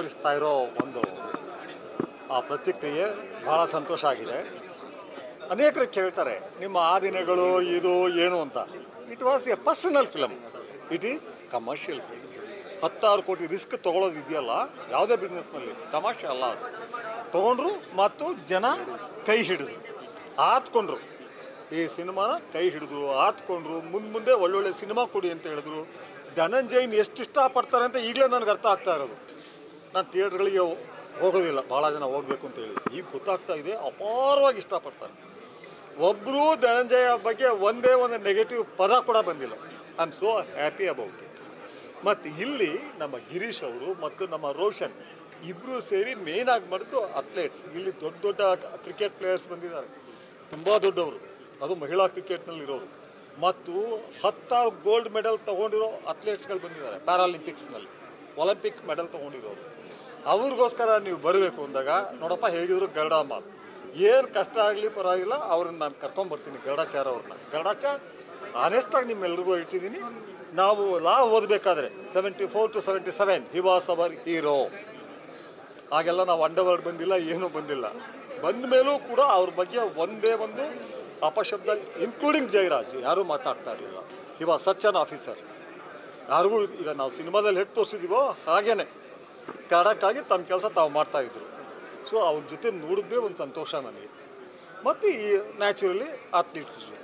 ವ್ಯಕ್ತಪಡಿಸ್ತಾ ಇರೋ ಒಂದು ಆ ಪ್ರತಿಕ್ರಿಯೆ ಬಹಳ ಸಂತೋಷ ಆಗಿದೆ ಅನೇಕರು ಕೇಳ್ತಾರೆ ನಿಮ್ಮ ಆ ದಿನಗಳು ಇದು ಏನು ಅಂತ it was a personal film it is commercial film ಹತ್ತಾರು ಕೋಟಿ ರಿಸ್ಕ್ ತೊಗೊಳೋದು ಇದೆಯಲ್ಲ ಯಾವುದೇ ಬಿಸ್ನೆಸ್ನಲ್ಲಿ ತಮಾಷೆ ಅಲ್ಲ ಅದು ತೊಗೊಂಡ್ರು ಮತ್ತು ಜನ ಕೈ ಹಿಡಿದ್ರು ಆತ್ಕೊಂಡ್ರು ಈ ಸಿನಿಮಾನ ಕೈ ಹಿಡಿದ್ರು ಆತ್ಕೊಂಡ್ರು ಮುಂದೆ ಮುಂದೆ ಒಳ್ಳೊಳ್ಳೆ ಸಿನಿಮಾ ಕೊಡಿ ಅಂತ ಹೇಳಿದ್ರು ಧನಂಜಯನ್ ಎಷ್ಟು ಇಷ್ಟಪಡ್ತಾರೆ ಅಂತ ಈಗಲೇ ನನಗೆ ಅರ್ಥ ಆಗ್ತಾ ಇರೋದು ನಾನು ಥಿಯೇಟ್ರ್ಗಳಿಗೆ ಹೋಗೋದಿಲ್ಲ ಭಾಳ ಜನ ಹೋಗ್ಬೇಕು ಅಂತ ಹೇಳಿ ಈಗ ಗೊತ್ತಾಗ್ತಾ ಇದೆ ಅಪಾರವಾಗಿ ಇಷ್ಟಪಡ್ತಾರೆ ಒಬ್ಬರೂ ಧನಂಜಯ ಬಗ್ಗೆ ಒಂದೇ ಒಂದು ನೆಗೆಟಿವ್ ಪದ ಕೂಡ ಬಂದಿಲ್ಲ I am so happy about it ಮತ್ತು ಇಲ್ಲಿ ನಮ್ಮ ಗಿರೀಶ್ ಅವರು ಮತ್ತು ನಮ್ಮ ರೋಷನ್ ಇಬ್ಬರು ಸೇರಿ ಮೇನ್ ಆಗಿ ಮಾಡಿದ್ದು ಅಥ್ಲೇಟ್ಸ್ ಇಲ್ಲಿ ದೊಡ್ಡ ದೊಡ್ಡ ಕ್ರಿಕೆಟ್ ಪ್ಲೇಯರ್ಸ್ ಬಂದಿದ್ದಾರೆ ತುಂಬ ದೊಡ್ಡವರು ಅದು ಮಹಿಳಾ ಕ್ರಿಕೆಟ್ನಲ್ಲಿ ಇರೋರು ಮತ್ತು ಹತ್ತಾರು ಗೋಲ್ಡ್ ಮೆಡಲ್ ತಗೊಂಡಿರೋ ಅಥ್ಲೇಟ್ಸ್ಗಳು ಬಂದಿದ್ದಾರೆ ಪ್ಯಾರಾಲಿಂಪಿಕ್ಸ್ನಲ್ಲಿ ಒಲಿಂಪಿಕ್ ಮೆಡಲ್ ತಗೊಂಡಿರೋರು ಅವ್ರಿಗೋಸ್ಕರ ನೀವು ಬರಬೇಕು ಅಂದಾಗ ನೋಡಪ್ಪ ಹೇಗಿದ್ರು ಗರುಡ ಮಾತು ಏನು ಕಷ್ಟ ಆಗಲಿ ಪರವಾಗಿಲ್ಲ ಅವ್ರನ್ನ ನಾನು ಕರ್ಕೊಂಬರ್ತೀನಿ ಗರುಡಾಚಾರ ಅವ್ರನ್ನ ಗರುಡಾಚಾರ್ ಆನೆಸ್ಟಾಗಿ ನಿಮ್ಮೆಲ್ರಿಗೂ ಇಟ್ಟಿದ್ದೀನಿ ನಾವು ಲಾ ಓದಬೇಕಾದ್ರೆ seventy four to seventy seven he was our hero ಆಗೆಲ್ಲ ನಾವು ಅಂಡರ್ವರ್ಲ್ಡ್ ಬಂದಿಲ್ಲ ಏನೂ ಬಂದಿಲ್ಲ ಬಂದ ಮೇಲೂ ಕೂಡ ಅವ್ರ ಬಗ್ಗೆ ಒಂದೇ ಒಂದು ಅಪಶಬ್ದ ಇನ್ಕ್ಲೂಡಿಂಗ್ ಜಯರಾಜ್ ಯಾರೂ ಮಾತಾಡ್ತಾ ಇರಲಿಲ್ಲ he was such an officer ಯಾರಿಗೂ ಈಗ ನಾವು ಸಿನಿಮಾದಲ್ಲಿ ಹೇಗೆ ತೋರಿಸಿದೀವೋ ಹಾಗೇನೆ ಖಡಕ್ಕಾಗಿ ತಮ್ಮ ಕೆಲಸ ತಾವು ಮಾಡ್ತಾಯಿದ್ರು ಸೊ ಅವ್ರ ಜೊತೆ ನೋಡಿದ್ದೇ ಒಂದು ಸಂತೋಷ ನನಗೆ ಮತ್ತು ಈ ನ್ಯಾಚುರಲಿ ಅಥ್ಲೀಟ್ಸ್ ಜೊತೆ